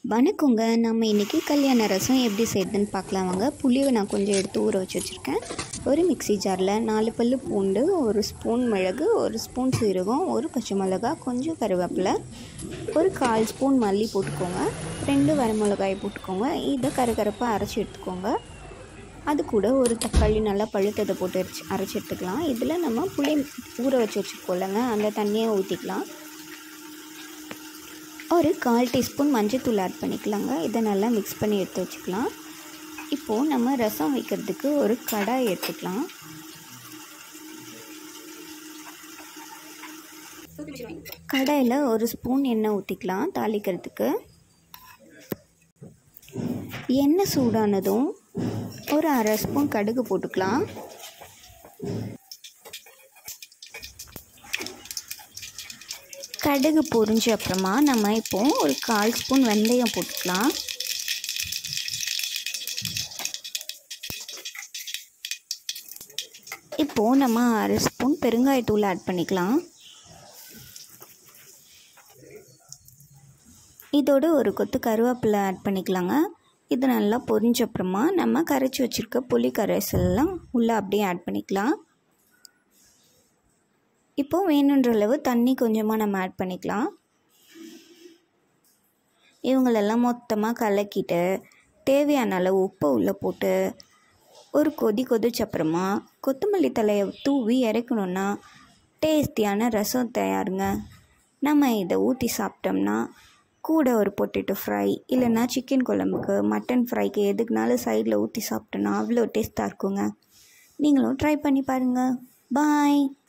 வணக்கங்க நம்ம இன்றைக்கி கல்யாண ரசம் எப்படி செய்யுதுன்னு பார்க்கலாம் வாங்க புளியை நான் கொஞ்சம் எடுத்து ஊற வச்சு வச்சுருக்கேன் ஒரு மிக்ஸி ஜாரில் நாலு பல் பூண்டு ஒரு ஸ்பூன் மிளகு ஒரு ஸ்பூன் சீரகம் ஒரு பச்சை மிளகா கொஞ்சம் கருவேப்பிலை ஒரு கால் ஸ்பூன் மல்லி போட்டுக்கோங்க ரெண்டு வரமிளகாய் போட்டுக்கோங்க இதை கரகரப்பாக அரைச்சி எடுத்துக்கோங்க அது கூட ஒரு தக்காளி நல்லா பழுத்ததை போட்டு அரைச்சி அரைச்சி எடுத்துக்கலாம் இதில் நம்ம புளி ஊற வச்சு வச்சுருக்கோம்லங்க அந்த தண்ணியை ஊற்றிக்கலாம் ஒரு கால் டீஸ்பூன் மஞ்சள்தூள் ஆட் பண்ணிக்கலாங்க இதை நல்லா மிக்ஸ் பண்ணி எடுத்து வச்சுக்கலாம் இப்போது நம்ம ரசம் வைக்கிறதுக்கு ஒரு கடாய் எடுத்துக்கலாம் கடாயில் ஒரு ஸ்பூன் எண்ணெய் ஊற்றிக்கலாம் தாளிக்கிறதுக்கு எண்ணெய் சூடானதும் ஒரு அரை ஸ்பூன் கடுகு போட்டுக்கலாம் கடுகு பொரிஞ்ச அப்புறமா நம்ம இப்போ ஒரு கால் ஸ்பூன் வெந்தயம் போட்டுக்கலாம் இப்போது நம்ம அரை ஸ்பூன் பெருங்காயத்தூள் ஆட் பண்ணிக்கலாம் இதோட ஒரு கொத்து கருவேப்பிலை ஆட் பண்ணிக்கலாங்க இது நல்லா பொரிஞ்ச அப்புறமா நம்ம கரைச்சி வச்சுருக்க புளி கரைசல்லாம் உள்ளே அப்படியே ஆட் பண்ணிக்கலாம் இப்போது வேணுன்ற அளவு தண்ணி கொஞ்சமாக நம்ம ஆட் பண்ணிக்கலாம் இவங்களெல்லாம் மொத்தமாக கலக்கிட்டு தேவையான அளவு உப்பை உள்ளே போட்டு ஒரு கொதி கொதிச்சப்புறமா கொத்தமல்லி தலையை தூவி இறக்கணுன்னா டேஸ்டியான ரசம் தயாருங்க நம்ம இதை ஊற்றி சாப்பிட்டோம்னா கூட ஒரு பொட்டேட்டோ ஃப்ரை இல்லைன்னா சிக்கன் குழம்புக்கு மட்டன் ஃப்ரைக்கு எதுக்குனாலும் சைடில் ஊற்றி சாப்பிட்டோன்னா அவ்வளோ டேஸ்ட்டாக இருக்குங்க நீங்களும் ட்ரை பண்ணி பாருங்கள் பாய்